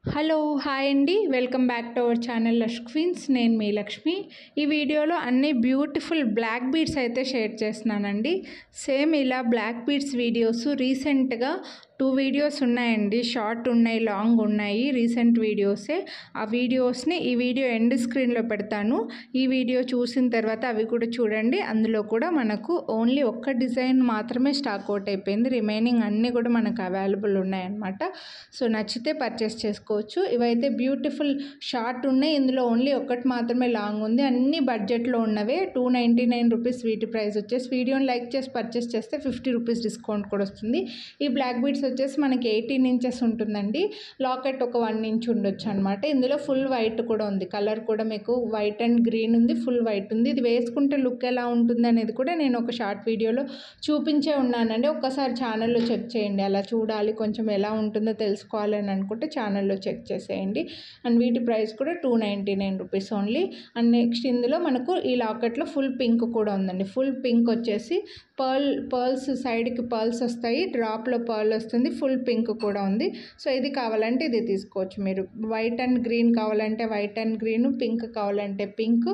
hello hi అండి welcome back to our channel lush queens నేను మీ లక్ష్మి ఈ వీడియోలో అన్ని బ్యూటిఫుల్ బ్లాక్ బీడ్స్ అయితే షేర్ చేస్తున్నానండి సేమ్ ఇలా బ్లాక్ బీడ్స్ వీడియోస్ రీసెంట్గా టూ వీడియోస్ ఉన్నాయండి షార్ట్ ఉన్నాయి లాంగ్ ఉన్నాయి రీసెంట్ వీడియోసే ఆ వీడియోస్ని ఈ వీడియో ఎండ్ స్క్రీన్లో పెడతాను ఈ వీడియో చూసిన తర్వాత అవి కూడా చూడండి అందులో కూడా మనకు ఓన్లీ ఒక్క డిజైన్ మాత్రమే స్టాక్ అవుట్ అయిపోయింది రిమైనింగ్ అన్నీ కూడా మనకు అవైలబుల్ ఉన్నాయన్నమాట సో నచ్చితే పర్చేస్ చేసుకోవచ్చు ఇవైతే బ్యూటిఫుల్ షార్ట్ ఉన్నాయి ఇందులో ఓన్లీ ఒక్కటి మాత్రమే లాంగ్ ఉంది అన్ని బడ్జెట్లో ఉన్నవే టూ నైంటీ నైన్ రూపీస్ వీటి ప్రైస్ వచ్చేసి వీడియోని లైక్ చేసి పర్చేస్ చేస్తే ఫిఫ్టీ రూపీస్ డిస్కౌంట్ కూడా వస్తుంది ఈ బ్లాక్ బీడ్స్ వచ్చేసి మనకి ఎయిటీన్ ఇంచెస్ ఉంటుందండి లాకెట్ ఒక వన్ ఇంచ్ ఉండొచ్చు అనమాట ఇందులో ఫుల్ వైట్ కూడా ఉంది కలర్ కూడా మీకు వైట్ అండ్ గ్రీన్ ఉంది ఫుల్ వైట్ ఉంది ఇది వేసుకుంటే లుక్ ఎలా ఉంటుంది అనేది కూడా నేను ఒక షార్ట్ వీడియోలో చూపించే ఉన్నానండి ఒక్కసారి ఛానల్లో చెక్ చేయండి అలా చూడాలి కొంచెం ఎలా ఉంటుందో తెలుసుకోవాలని అనుకుంటే ఛానల్లో చెక్ చేసేయండి అండ్ వీటి ప్రైస్ కూడా two ninety nine rupees only and next ఇందులో మనకు ఈ లాకెట్లో ఫుల్ పింక్ కూడా ఉందండి ఫుల్ పింక్ వచ్చేసి పర్ల్ పర్ల్స్ సైడ్కి పర్ల్స్ వస్తాయి డ్రాప్లో పర్ల్ వస్తుంది ఫుల్ పింక్ కూడా ఉంది సో ఇది కావాలంటే ఇది తీసుకోవచ్చు మీరు వైట్ అండ్ గ్రీన్ కావాలంటే వైట్ అండ్ గ్రీన్ పింక్ కావాలంటే పింక్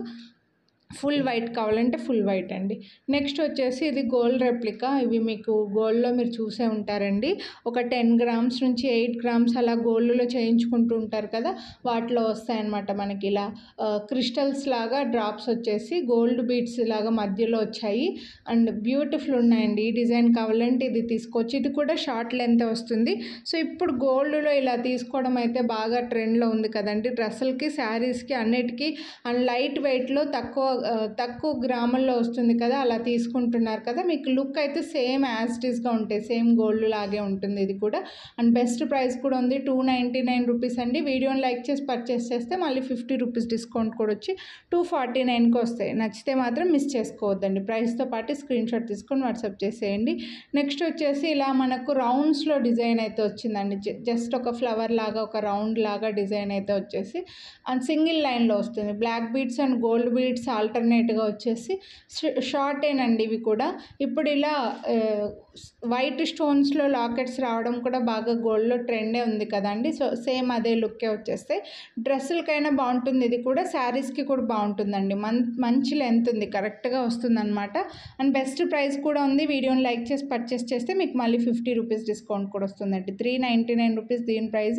ఫుల్ వైట్ కావాలంటే ఫుల్ వైట్ అండి నెక్స్ట్ వచ్చేసి ఇది గోల్డ్ రెప్లికా ఇవి మీకు గోల్డ్లో మీరు చూసే ఉంటారండి ఒక టెన్ గ్రామ్స్ నుంచి ఎయిట్ గ్రామ్స్ అలా గోల్డ్లో చేయించుకుంటూ ఉంటారు కదా వాటిలో వస్తాయన్నమాట మనకి ఇలా క్రిస్టల్స్ లాగా డ్రాప్స్ వచ్చేసి గోల్డ్ బీడ్స్ లాగా మధ్యలో వచ్చాయి అండ్ బ్యూటిఫుల్ ఉన్నాయండి ఈ డిజైన్ కావాలంటే ఇది తీసుకోవచ్చు ఇది కూడా షార్ట్ లెంత్ వస్తుంది సో ఇప్పుడు గోల్డ్లో ఇలా తీసుకోవడం అయితే బాగా ట్రెండ్లో ఉంది కదండి డ్రెస్సులకి శారీస్కి అన్నిటికీ అండ్ లైట్ వెయిట్లో తక్కువ ఆ, తక్కువ గ్రాముల్లో వస్తుంది కదా అలా తీసుకుంటున్నారు కదా మీకు లుక్ అయితే సేమ్ యాజ్ గా ఉంటాయి సేమ్ గోల్డ్ లాగే ఉంటుంది ఇది కూడా అండ్ బెస్ట్ ప్రైస్ కూడా ఉంది టూ నైంటీ నైన్ రూపీస్ అండి వీడియోని లైక్ చేసి పర్చేస్ చేస్తే మళ్ళీ ఫిఫ్టీ రూపీస్ డిస్కౌంట్ కూడా వచ్చి టూ ఫార్టీ నైన్కి వస్తాయి నచ్చితే మాత్రం మిస్ చేసుకోవద్దండి ప్రైస్తో పాటు స్క్రీన్ షాట్ తీసుకొని వాట్సాప్ చేసేయండి నెక్స్ట్ వచ్చేసి ఇలా మనకు రౌండ్స్లో డిజైన్ అయితే వచ్చిందండి జ- జస్ట్ ఒక ఫ్లవర్ లాగా ఒక రౌండ్ లాగా డిజైన్ అయితే వచ్చేసి అండ్ సింగిల్ లైన్లో వస్తుంది black beads and gold beads ఆల్టర్నేట్గా వచ్చేసి షార్టేనండి ఇవి కూడా ఇప్పుడు ఇలా వైట్ స్టోన్స్లో లాకెట్స్ రావడం కూడా బాగా గోల్డ్లో ట్రెండే ఉంది కదండి సో సేమ్ అదే లుక్కే వచ్చేస్తాయి డ్రెస్సులకైనా బాగుంటుంది ఇది కూడా శారీస్కి కూడా బాగుంటుందండి మన్ మంచి లెంత్ ఉంది కరెక్ట్గా వస్తుంది అనమాట అండ్ బెస్ట్ ప్రైస్ కూడా ఉంది వీడియోని లైక్ చేసి పర్చేస్ చేస్తే మీకు మళ్ళీ ఫిఫ్టీ రూపీస్ డిస్కౌంట్ కూడా వస్తుందండి త్రీ నైంటీ నైన్ రూపీస్ దీని ప్రైస్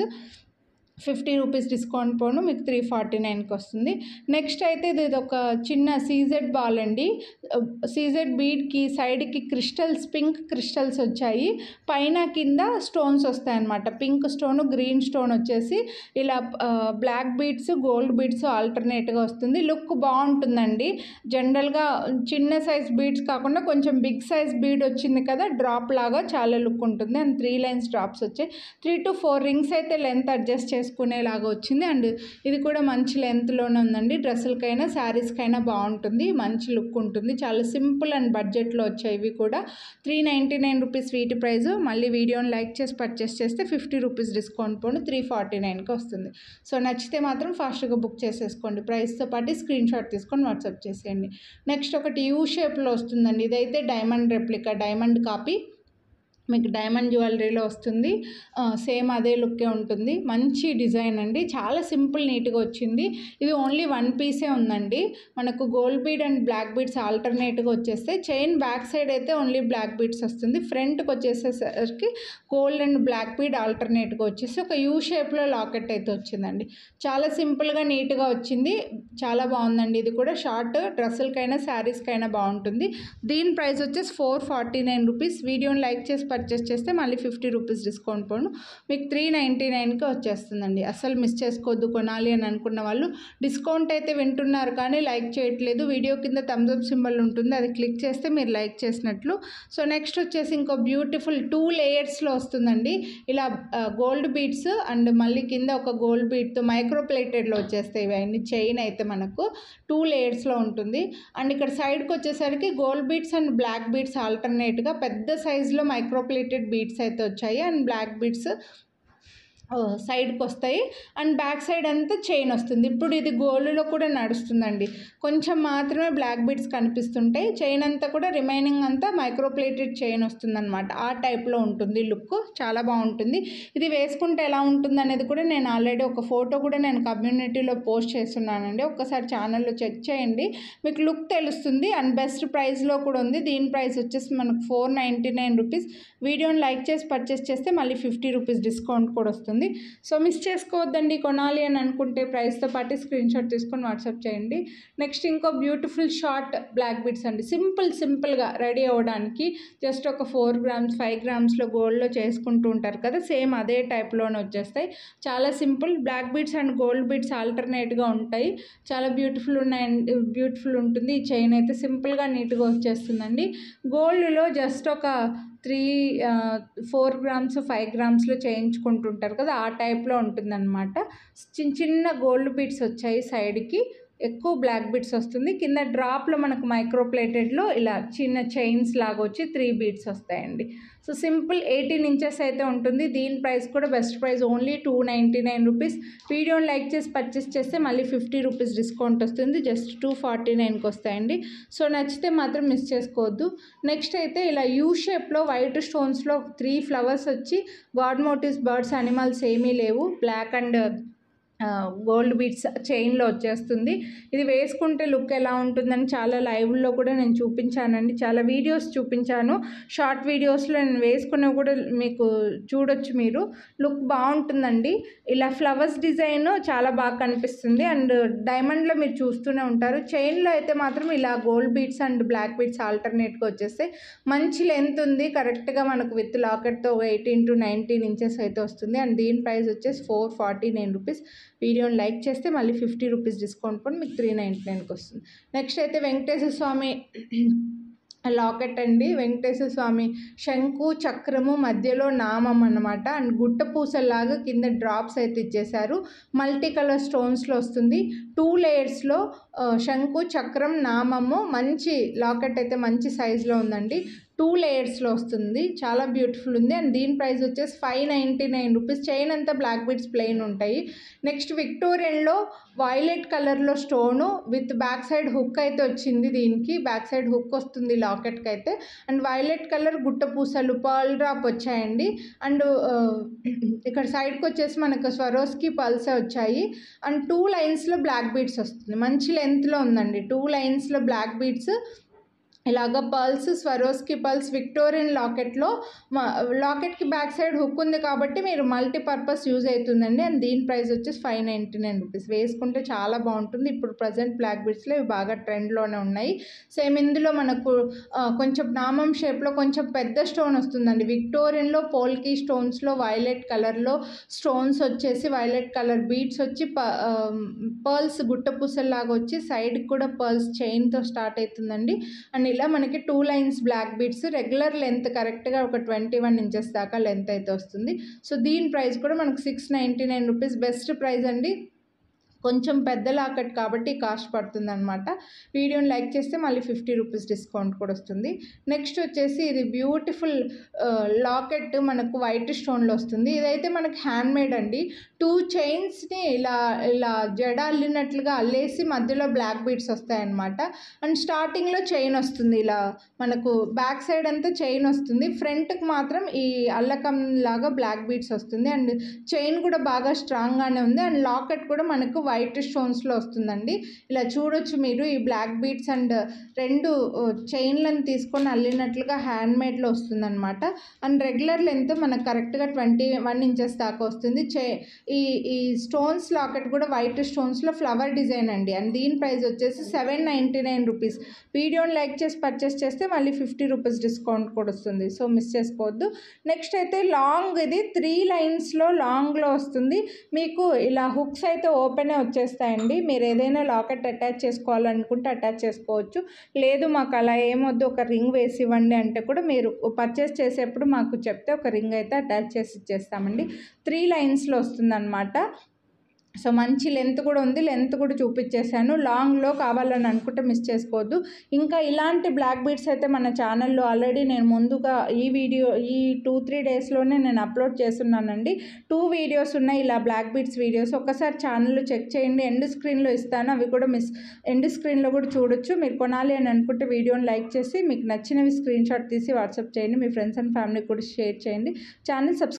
ఫిఫ్టీ రూపీస్ డిస్కౌంట్ పోను మీకు త్రీ ఫార్టీ నైన్కి వస్తుంది నెక్స్ట్ అయితే ఇది ఒక చిన్న సీజెడ్ బాల్ అండి సీజెడ్ బీడ్కి సైడ్కి క్రిస్టల్స్ పింక్ క్రిస్టల్స్ వచ్చాయి పైన కింద స్టోన్స్ వస్తాయి అన్నమాట పింక్ స్టోన్ గ్రీన్ స్టోన్ వచ్చేసి ఇలా బ్లాక్ బీడ్స్ గోల్డ్ బీడ్స్ ఆల్టర్నేట్గా వస్తుంది లుక్ బాగుంటుందండి జనరల్గా చిన్న సైజ్ బీడ్స్ కాకుండా కొంచెం బిగ్ సైజ్ బీడ్ వచ్చింది కదా డ్రాప్ లాగా చాలా లుక్ ఉంటుంది అండ్ త్రీ లైన్స్ డ్రాప్స్ వచ్చాయి త్రీ టు ఫోర్ రింగ్స్ అయితే లెంత్ అడ్జస్ట్ చేసుకునేలాగా వచ్చింది అండ్ ఇది కూడా మంచి లెంత్లోనే ఉందండి డ్రెస్సులకైనా శారీస్కైనా బాగుంటుంది మంచి లుక్ ఉంటుంది చాలా సింపుల్ అండ్ బడ్జెట్లో వచ్చాయి ఇవి కూడా త్రీ నైంటీ నైన్ రూపీస్ వీటి ప్రైస్ మళ్ళీ వీడియోని లైక్ చేసి పర్చేస్ చేస్తే ఫిఫ్టీ రూపీస్ డిస్కౌంట్ పోను త్రీ ఫార్టీ నైన్కి వస్తుంది సో నచ్చితే మాత్రం ఫాస్ట్గా బుక్ చేసేసుకోండి ప్రైస్తో పాటు స్క్రీన్ షాట్ తీసుకొని వాట్సాప్ చేసేయండి నెక్స్ట్ ఒకటి యూ షేప్లో వస్తుందండి ఇదైతే డైమండ్ రెప్లికా డైమండ్ కాపీ మీకు డైమండ్ జ్యువెలరీలో వస్తుంది ఆ, సేమ్ అదే లుక్కే ఉంటుంది మంచి డిజైన్ అండి చాలా సింపుల్ నీట్గా వచ్చింది ఇది ఓన్లీ వన్ పీసే ఉందండి మనకు gold bead and black beads ఆల్టర్నేట్గా వచ్చేస్తే చైన్ బ్యాక్ సైడ్ అయితే ఓన్లీ బ్లాక్ బీడ్స్ వస్తుంది ఫ్రంట్కి వచ్చేసేసరికి గోల్డ్ అండ్ బ్లాక్ బీడ్ ఆల్టర్నేట్గా వచ్చేసి ఒక యూ షేప్లో లాకెట్ అయితే వచ్చిందండి చాలా సింపుల్గా నీట్గా వచ్చింది చాలా బాగుందండి ఇది కూడా షార్ట్ డ్రెస్సులకైనా శారీస్కైనా బాగుంటుంది దీని ప్రైస్ వచ్చేసి ఫోర్ ఫార్టీ నైన్ రూపీస్ వీడియోని లైక్ చేసి పర్చేస్ చేస్తే మళ్ళీ ఫిఫ్టీ రూపీస్ డిస్కౌంట్ పోను మీకు త్రీ నైంటీ నైన్కి వచ్చేస్తుందండి అసలు మిస్ చేసుకోవద్దు కొనాలి అని అనుకున్న వాళ్ళు డిస్కౌంట్ అయితే వింటున్నారు కానీ లైక్ చేయట్లేదు వీడియో కింద థమ్స్అప్ సింబల్ ఉంటుంది అది క్లిక్ చేస్తే మీరు లైక్ చేసినట్లు సో నెక్స్ట్ వచ్చేసి ఇంకో బ్యూటిఫుల్ టూ లేయర్స్లో వస్తుందండి ఇలా గోల్డ్ బీడ్స్ అండ్ మళ్ళీ కింద ఒక గోల్డ్ బీడ్తో మైక్రో ప్లేటెడ్లో వచ్చేస్తాయి ఇవన్నీ చైన్ అయితే మనకు టూ లేయర్స్లో ఉంటుంది అండ్ ఇక్కడ సైడ్కి వచ్చేసరికి gold beads and black beads ఆల్టర్నేట్గా పెద్ద సైజులో మైక్రోప్లేటెడ్ బీడ్స్ అయితే వచ్చాయి అండ్ బ్లాక్ బీడ్స్ సైడ్కి వస్తాయి అండ్ బ్యాక్ సైడ్ అంతా చైన్ వస్తుంది ఇప్పుడు ఇది గోల్డ్లో కూడా నడుస్తుందండి కొంచెం మాత్రమే బ్లాక్ బీడ్స్ కనిపిస్తుంటాయి చైన్ అంతా కూడా రిమైనింగ్ అంతా మైక్రోప్లేటెడ్ చైన్ వస్తుందన్నమాట ఆ టైప్లో ఉంటుంది లుక్ చాలా బాగుంటుంది ఇది వేసుకుంటే ఎలా ఉంటుంది అనేది కూడా నేను ఆల్రెడీ ఒక ఫోటో కూడా నేను కమ్యూనిటీలో పోస్ట్ చేస్తున్నానండి ఒక్కసారి ఛానల్లో చెక్ చేయండి మీకు లుక్ తెలుస్తుంది అండ్ బెస్ట్ ప్రైస్లో కూడా ఉంది దీని ప్రైస్ వచ్చేసి మనకు ఫోర్ నైంటీ నైన్ రూపీస్ వీడియోని లైక్ చేసి పర్చేస్ చేస్తే మళ్ళీ ఫిఫ్టీ రూపీస్ డిస్కౌంట్ కూడా వస్తుంది సో మిస్ చేసుకోవద్దండి కొనాలి అని అనుకుంటే ప్రైస్తో పాటు స్క్రీన్ షాట్ తీసుకొని వాట్సాప్ చేయండి నెక్స్ట్ ఇంకో బ్యూటిఫుల్ షార్ట్ బ్లాక్ బీడ్స్ అండి సింపుల్ సింపుల్గా రెడీ అవ్వడానికి జస్ట్ ఒక ఫోర్ గ్రామ్స్ ఫైవ్ గ్రామ్స్లో గోల్డ్లో చేసుకుంటూ ఉంటారు కదా సేమ్ అదే టైప్లోనే వచ్చేస్తాయి చాలా simple black beads and gold beads ఆల్టర్నేట్గా ఉంటాయి చాలా బ్యూటిఫుల్ ఉన్నాయండి బ్యూటిఫుల్ ఉంటుంది ఈ చైన్ అయితే సింపుల్గా నీట్గా వచ్చేస్తుందండి గోల్డ్లో జస్ట్ ఒక త్రీ ఫోర్ గ్రామ్స్ ఫైవ్ గ్రామ్స్లో చేయించుకుంటుంటారు కదా ఆ టైప్లో ఉంటుందన్నమాట చిన్న చిన్న గోల్డ్ బీడ్స్ వచ్చాయి సైడ్కి ఎక్కువ బ్లాక్ బీడ్స్ వస్తుంది కింద డ్రాప్లో మనకు మైక్రోప్లేటెడ్లో ఇలా చిన్న చైన్స్ లాగా వచ్చి త్రీ బీడ్స్ వస్తాయండి సో సింపుల్ ఎయిటీన్ ఇంచెస్ అయితే ఉంటుంది దీని ప్రైస్ కూడా best price only two ninety nine rupees వీడియోని లైక్ చేసి పర్చేస్ చేస్తే మళ్ళీ ఫిఫ్టీ రూపీస్ డిస్కౌంట్ వస్తుంది జస్ట్ టూ ఫార్టీ నైన్కి వస్తాయండి సో నచ్చితే మాత్రం మిస్ చేసుకోవద్దు నెక్స్ట్ అయితే ఇలా యూ షేప్లో వైట్ స్టోన్స్లో త్రీ ఫ్లవర్స్ వచ్చి గాడ్ మోటివ్స్ బర్డ్స్ అనిమల్స్ ఏమీ లేవు బ్లాక్ అండ్ గోల్డ్ బీట్స్ చైన్లో వచ్చేస్తుంది ఇది వేసుకుంటే లుక్ ఎలా ఉంటుందని చాలా లైవ్లో కూడా నేను చూపించానండి చాలా వీడియోస్ చూపించాను షార్ట్ వీడియోస్లో నేను వేసుకున్నవి కూడా మీకు చూడొచ్చు మీరు లుక్ బాగుంటుందండి ఇలా ఫ్లవర్స్ డిజైన్ చాలా బాగా కనిపిస్తుంది అండ్ డైమండ్లో మీరు చూస్తూనే ఉంటారు చైన్లో అయితే మాత్రం ఇలా gold beads and black beads ఆల్టర్నేట్గా వచ్చేస్తాయి మంచి లెంత్ ఉంది కరెక్ట్గా మనకు విత్ లాకెట్తో ఎయిటీన్ టు నైన్టీన్ ఇంచెస్ అయితే వస్తుంది అండ్ దీని ప్రైస్ వచ్చేసి ఫోర్ ఫార్టీ నైన్ రూపీస్ వీడియోని లైక్ చేస్తే మళ్ళీ ఫిఫ్టీ రూపీస్ డిస్కౌంట్ కూడా మీకు త్రీ నైంటీ నైన్కి వస్తుంది నెక్స్ట్ అయితే వెంకటేశ్వర స్వామి లాకెట్ అండి వెంకటేశ్వర స్వామి శంకు చక్రము మధ్యలో నామం అన్నమాట అండ్ గుట్ట పూసల్లాగా కింద డ్రాప్స్ అయితే ఇచ్చేసారు మల్టీ కలర్ స్టోన్స్లో వస్తుంది టూ లేయర్స్లో శంకు చక్రం నామము మంచి లాకెట్ అయితే మంచి సైజులో ఉందండి టూ లేయర్స్లో వస్తుంది చాలా బ్యూటిఫుల్ ఉంది అండ్ దీని ప్రైస్ వచ్చేసి five ninety nine rupees chain అంతా బ్లాక్ బీడ్స్ ప్లెయిన్ ఉంటాయి నెక్స్ట్ విక్టోరియన్లో వైలెట్ కలర్లో stone with back side hook అయితే వచ్చింది దీనికి బ్యాక్ సైడ్ హుక్ వస్తుంది లాకెట్కి అయితే అండ్ వైలెట్ కలర్ గుట్ట పూసలు పర్ల్ డ్రాప్ వచ్చాయండి అండ్ ఇక్కడ సైడ్కి వచ్చేసి మనకు స్వరోస్కి పల్సే వచ్చాయి అండ్ టూ లైన్స్లో బ్లాక్ బీడ్స్ వస్తుంది మంచి లెంత్లో ఉందండి టూ లైన్స్లో బ్లాక్ బీడ్స్ ఇలాగ పర్ల్స్ స్వరోస్కి పర్ల్స్ విక్టోరియన్ లాకెట్లో లాకెట్కి బ్యాక్ సైడ్ హుక్ ఉంది కాబట్టి మీరు మల్టీపర్పస్ యూజ్ అవుతుందండి అండ్ దీని ప్రైస్ వచ్చేసి ఫైవ్ నైంటీ నైన్ రూపీస్ వేసుకుంటే చాలా బాగుంటుంది ఇప్పుడు ప్రజెంట్ బ్లాక్ బీడ్స్లో ఇవి బాగా ట్రెండ్లోనే ఉన్నాయి సేమ్ ఇందులో మనకు కొంచెం నామం షేప్లో కొంచెం పెద్ద స్టోన్ వస్తుందండి విక్టోరియన్లో పోల్కీ స్టోన్స్లో వైలెట్ కలర్లో స్టోన్స్ వచ్చేసి వైలెట్ కలర్ బీడ్స్ వచ్చి ప పర్ల్స్ గుట్ట పూసల్లాగా వచ్చి సైడ్కి కూడా పర్ల్స్ చైన్తో స్టార్ట్ అవుతుందండి అండ్ ఇలా మనకి two lines black beads regular length కరెక్ట్గా ఒక ట్వంటీ వన్ ఇంచెస్ దాకా లెంత్ అయితే వస్తుంది సో దీని ప్రైస్ కూడా మనకు six ninety nine rupees best price అండి కొంచెం పెద్ద లాకెట్ కాబట్టి కాస్ట్ పడుతుంది అనమాట వీడియోని లైక్ చేస్తే మళ్ళీ ఫిఫ్టీ రూపీస్ డిస్కౌంట్ కూడా వస్తుంది నెక్స్ట్ వచ్చేసి ఇది బ్యూటిఫుల్ లాకెట్ మనకు వైట్ స్టోన్లో వస్తుంది ఇదైతే మనకి హ్యాండ్ మేడ్ అండి టూ చైన్స్ని ఇలా ఇలా జడ అల్లినట్లుగా అల్లేసి మధ్యలో బ్లాక్ బీడ్స్ వస్తాయన్నమాట అండ్ స్టార్టింగ్లో చైన్ వస్తుంది ఇలా మనకు బ్యాక్ సైడ్ అంతా చైన్ వస్తుంది ఫ్రంట్కి మాత్రం ఈ అల్లకం లాగా బ్లాక్ బీడ్స్ వస్తుంది అండ్ చైన్ కూడా బాగా స్ట్రాంగ్గానే ఉంది అండ్ లాకెట్ కూడా మనకు వైట్ స్టోన్స్లో వస్తుందండి ఇలా చూడొచ్చు మీరు ఈ బ్లాక్ బీడ్స్ అండ్ రెండు చైన్లను తీసుకొని అల్లినట్లుగా హ్యాండ్ మేడ్లో వస్తుందన్నమాట అండ్ రెగ్యులర్ లెంత్ మనకు కరెక్ట్గా ట్వంటీ వన్ ఇంచెస్ దాకా వస్తుంది చే ఈ ఈ స్టోన్స్ లాకెట్ కూడా వైట్ స్టోన్స్లో ఫ్లవర్ డిజైన్ అండి అండ్ దీని ప్రైస్ వచ్చేసి సెవెన్ నైంటీ నైన్ రూపీస్ వీడియోని లైక్ చేసి పర్చేస్ చేస్తే మళ్ళీ ఫిఫ్టీ రూపీస్ డిస్కౌంట్ కూడా వస్తుంది సో మిస్ చేసుకోవద్దు నెక్స్ట్ అయితే లాంగ్ ఇది త్రీ లైన్స్లో లాంగ్లో వస్తుంది మీకు ఇలా హుక్స్ అయితే ఓపెనే వచ్చేస్తాయండి మీరు ఏదైనా లాకెట్ అటాచ్ చేసుకోవాలనుకుంటే అటాచ్ చేసుకోవచ్చు లేదు మాకు అలా ఏమొద్దు ఒక రింగ్ వేసి ఇవ్వండి అంటే కూడా మీరు పర్చేస్ చేసేప్పుడు మాకు చెప్తే ఒక రింగ్ అయితే అటాచ్ చేసి ఇచ్చేస్తామండి త్రీ లైన్స్లో వస్తుందన్నమాట సో మంచి లెంత్ కూడా ఉంది లెంత్ కూడా చూపించేశాను లాంగ్లో కావాలని అనుకుంటే మిస్ చేసుకోవద్దు ఇంకా ఇలాంటి బ్లాక్ బీడ్స్ అయితే మన ఛానల్లో ఆల్రెడీ నేను ముందుగా ఈ వీడియో ఈ టూ త్రీ డేస్లోనే నేను అప్లోడ్ చేస్తున్నానండి టూ వీడియోస్ ఉన్నాయి ఇలా బ్లాక్ బీడ్స్ వీడియోస్ ఒకసారి ఛానల్లో చెక్ చేయండి ఎండ్ స్క్రీన్లో ఇస్తాను అవి కూడా మిస్ ఎండ్ స్క్రీన్లో కూడా చూడొచ్చు మీరు కొనాలి అని అనుకుంటే వీడియోని లైక్ చేసి మీకు నచ్చినవి స్క్రీన్ షాట్ తీసి వాట్సాప్ చేయండి మీ ఫ్రెండ్స్ అండ్ ఫ్యామిలీకి కూడా షేర్ చేయండి ఛానల్ సబ్స్క్రైబ్